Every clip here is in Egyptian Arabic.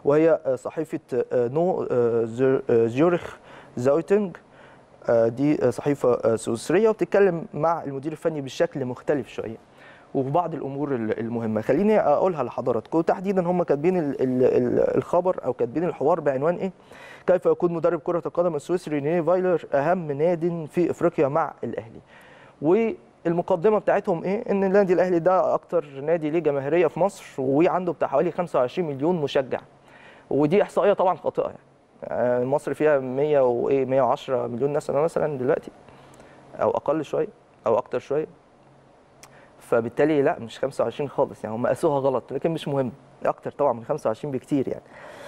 وهي صحيفه نو زيورخ زاوتنج دي صحيفه سويسريه وبتتكلم مع المدير الفني بشكل مختلف شويه وفي بعض الامور المهمه خليني اقولها لحضراتكم تحديدا هم كاتبين الخبر او كاتبين الحوار بعنوان ايه كيف يكون مدرب كره القدم السويسري رينيه فايلر اهم ناد في افريقيا مع الاهلي والمقدمه بتاعتهم ايه ان النادي الاهلي ده اكتر نادي ليه جماهيريه في مصر وعنده بتاع حوالي 25 مليون مشجع ودي احصائيه طبعا خاطئه يعني مصر فيها 100 وايه 110 مليون نسمه مثلا دلوقتي او اقل شويه او اكتر شويه فبالتالي لا مش 25 خالص يعني هم قاسوها غلط لكن مش مهم اكتر طبعا من 25 بكتير يعني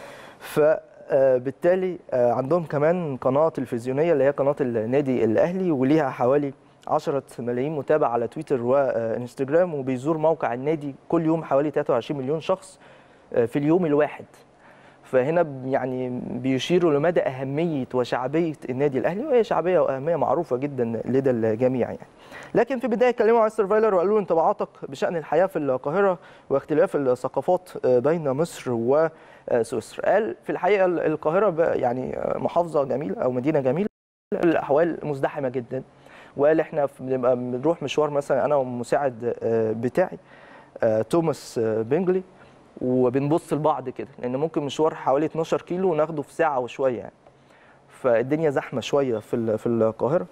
فبالتالي عندهم كمان قناه تلفزيونيه اللي هي قناه النادي الاهلي وليها حوالي 10 ملايين متابع على تويتر وانستجرام وبيزور موقع النادي كل يوم حوالي 23 مليون شخص في اليوم الواحد فهنا يعني بيشيروا لمدى اهميه وشعبيه النادي الاهلي وهي شعبيه واهميه معروفه جدا لدى الجميع يعني. لكن في البدايه اتكلموا عن مستر فايلر وقالوا له انطباعاتك بشان الحياه في القاهره واختلاف الثقافات بين مصر وسويسرا. قال في الحقيقه القاهره يعني محافظه جميله او مدينه جميله الاحوال مزدحمه جدا. وقال احنا بنبقى بنروح مشوار مثلا انا والمساعد بتاعي توماس بنجلي وبنبص لبعض كده لان ممكن مشوار حوالي 12 كيلو ناخده في ساعه وشويه يعني فالدنيا زحمه شويه في في القاهره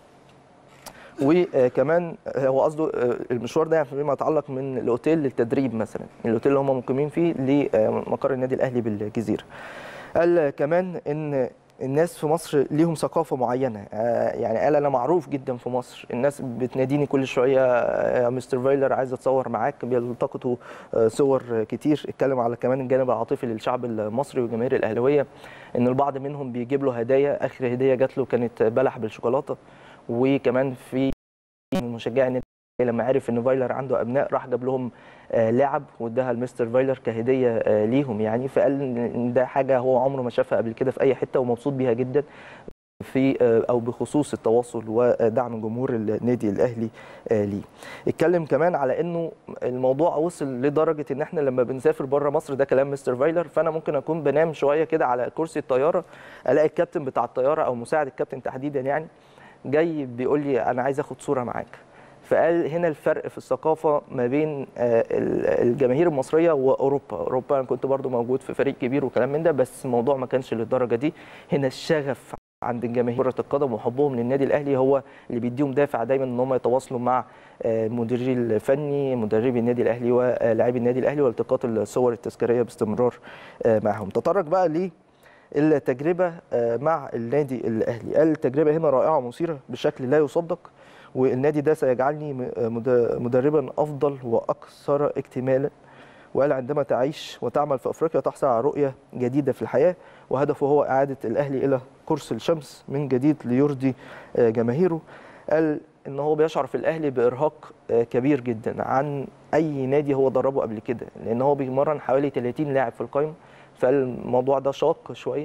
وكمان هو قصده المشوار ده يعني فيما يتعلق من الاوتيل للتدريب مثلا الاوتيل اللي هم مقيمين فيه لمقر النادي الاهلي بالجزيره قال كمان ان الناس في مصر ليهم ثقافه معينه يعني قال انا معروف جدا في مصر الناس بتناديني كل شويه يا مستر فايلر عايز اتصور معاك بيلتقطوا صور كتير اتكلم على كمان الجانب العاطفي للشعب المصري والجماهير الاهلاويه ان البعض منهم بيجيب له هدايا اخر هديه جات له كانت بلح بالشوكولاته وكمان في مشجعي النادي لما عرف ان فايلر عنده ابناء راح جاب لهم لاعب واداها لمستر فايلر كهديه ليهم يعني فقال ان ده حاجه هو عمره ما شافها قبل كده في اي حته ومبسوط بيها جدا في او بخصوص التواصل ودعم جمهور النادي الاهلي ليه. اتكلم كمان على انه الموضوع وصل لدرجه ان احنا لما بنسافر بره مصر ده كلام مستر فايلر فانا ممكن اكون بنام شويه كده على كرسي الطياره الاقي الكابتن بتاع الطياره او مساعد الكابتن تحديدا يعني جاي بيقول لي انا عايز اخد صوره معاك. فقال هنا الفرق في الثقافه ما بين الجماهير المصريه واوروبا اوروبا انا كنت برضو موجود في فريق كبير وكلام من ده بس الموضوع ما كانش للدرجه دي هنا الشغف عند الجماهير كره القدم وحبهم للنادي الاهلي هو اللي بيديهم دافع دايما ان هم يتواصلوا مع المدير الفني مدربي النادي الاهلي ولاعبي النادي الاهلي والتقاط الصور التذكاريه باستمرار معهم تطرق بقى ليه التجربه مع النادي الاهلي قال التجربه هنا رائعه ومثيره بشكل لا يصدق والنادي ده سيجعلني مدربا افضل واكثر اكتمالا وقال عندما تعيش وتعمل في افريقيا تحصل على رؤيه جديده في الحياه وهدفه هو اعاده الاهلي الى قرص الشمس من جديد ليرضي جماهيره قال ان هو بيشعر في الاهلي بارهاق كبير جدا عن اي نادي هو دربه قبل كده لان هو بيمرن حوالي 30 لاعب في القائمه فالموضوع ده شاق شويه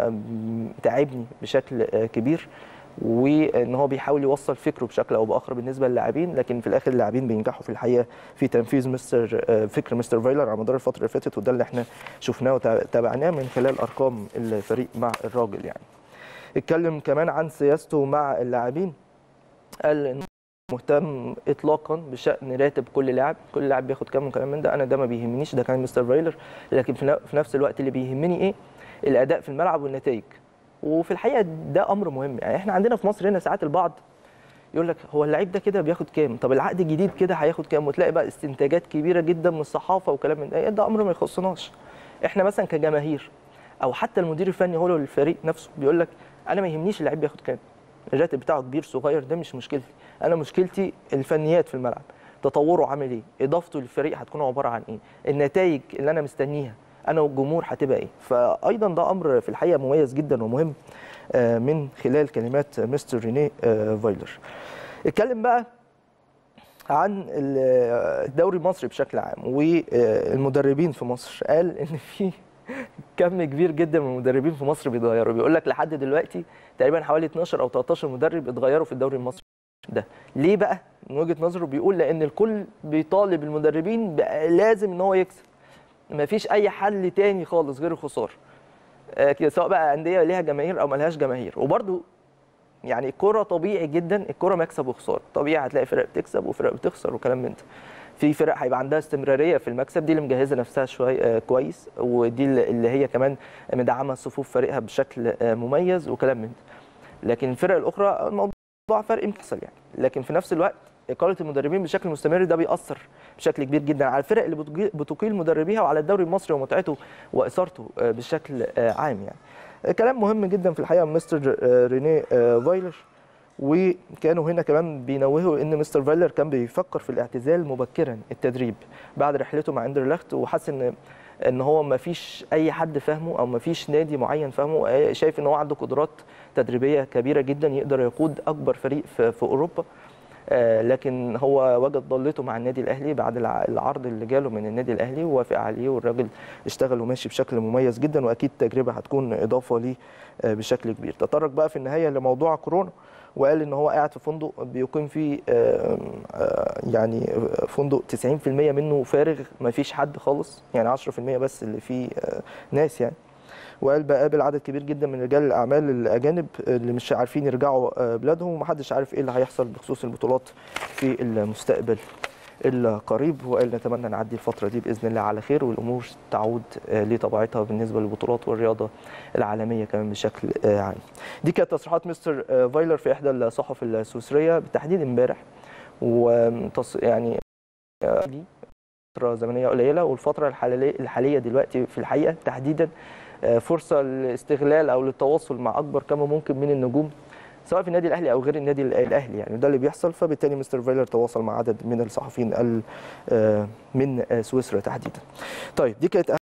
تعبني بشكل كبير وان هو بيحاول يوصل فكره بشكل او باخر بالنسبه للاعبين لكن في الاخر اللاعبين بينجحوا في الحقيقه في تنفيذ مستر فكر مستر فايلر على مدار الفتره اللي فاتت وده اللي احنا شفناه وتابعناه من خلال ارقام الفريق مع الراجل يعني. اتكلم كمان عن سياسته مع اللاعبين قال انه مهتم اطلاقا بشان راتب كل لاعب كل لاعب بياخد كام وكلام من ده انا ده ما بيهمنيش ده كان مستر فايلر لكن في نفس الوقت اللي بيهمني ايه الاداء في الملعب والنتائج وفي الحقيقه ده امر مهم يعني احنا عندنا في مصر هنا ساعات البعض يقول لك هو اللعيب ده كده بياخد كام طب العقد الجديد كده هياخد كام وتلاقي بقى استنتاجات كبيره جدا من الصحافه وكلام من ده ده امر ما يخصناش احنا مثلا كجماهير او حتى المدير الفني هو للفريق نفسه بيقول لك انا ما يهمنيش اللعيب بياخد كام الراتب بتاعه كبير صغير ده مش مشكلتي انا مشكلتي الفنيات في الملعب تطوره عامل ايه اضافته للفريق هتكون عباره عن ايه النتائج اللي انا مستنيها انا والجمهور هتبقى ايه فايضا ده امر في الحقيقه مميز جدا ومهم من خلال كلمات مستر رينيه فايلر اتكلم بقى عن الدوري المصري بشكل عام والمدربين في مصر قال ان في كم كبير جدا من المدربين في مصر بيتغيروا بيقول لك لحد دلوقتي تقريبا حوالي 12 او 13 مدرب اتغيروا في الدوري المصري ده ليه بقى من وجهه نظره بيقول لان الكل بيطالب المدربين لازم ان هو يكسب مفيش اي حل تاني خالص غير الخساره آه، كده سواء بقى انديه ليها جماهير او ملهاش جماهير وبرده يعني الكوره طبيعي جدا الكوره مكسب وخساره طبيعي هتلاقي فرق بتكسب وفرق بتخسر وكلام من ده في فرق هيبقى عندها استمراريه في المكسب دي اللي مجهزه نفسها شويه آه، كويس ودي اللي اللي هي كمان مدعمه صفوف فريقها بشكل آه، مميز وكلام من ده لكن الفرق الاخرى الموضوع فرق بيحصل يعني لكن في نفس الوقت اقاله المدربين بشكل مستمر ده بيأثر بشكل كبير جدا على الفرق اللي بتجي- بتقيل مدربيها وعلى الدوري المصري ومتعته واثارته آه، بشكل آه، عام يعني آه، كلام مهم جدا في الحقيقه من مستر آه، رينيه آه، فايلر وكانوا هنا كمان بينوهوا ان مستر فايلر كان بيفكر في الاعتزال مبكرا التدريب بعد رحلته مع اندرلخت وحس ان ان هو ما فيش اي حد فاهمه او ما فيش نادي معين فاهمه آه، شايف ان هو عنده قدرات تدريبيه كبيره جدا يقدر يقود اكبر فريق في, في اوروبا آه، لكن هو وجد ضلته مع النادي الاهلي بعد الع- العرض اللي جاله من النادي الاهلي ووافق عليه والراجل اشتغل وماشي بشكل مميز جدا واكيد تجربه هتكون اضافه ليه آه، بشكل كبير تطرق بقى في النهايه لموضوع كورونا وقال ان هو قاعد في فندق بيقيم فيه آه، آه، يعني فندق 90% منه فارغ ما فيش حد خالص يعني 10% بس اللي فيه آه، ناس يعني وقال بقابل عدد كبير جدا من رجال الاعمال الاجانب اللي مش عارفين يرجعوا آه، بلادهم ومحدش عارف ايه اللي هيحصل بخصوص البطولات في المستقبل القريب وقال نتمنى نعدي الفتره دي باذن الله على خير والامور تعود آه، لطبيعتها بالنسبه للبطولات والرياضه العالميه كمان بشكل آه، عام. دي كانت تصريحات مستر آه، فايلر في احدى الصحف السويسريه بالتحديد امبارح وتص... يعني آه، دي فتره زمنيه قليله والفتره الحاليه الحاليه دلوقتي في الحقيقه تحديدا آه، فرصه للاستغلال او للتواصل مع اكبر كم ممكن من النجوم سواء في النادي الاهلي او غير النادي الاهلي يعني ده اللي بيحصل فبالتالي مستر فايلر تواصل مع عدد من الصحفيين ال- آه، من آه، سويسرا تحديدا. طيب دي كانت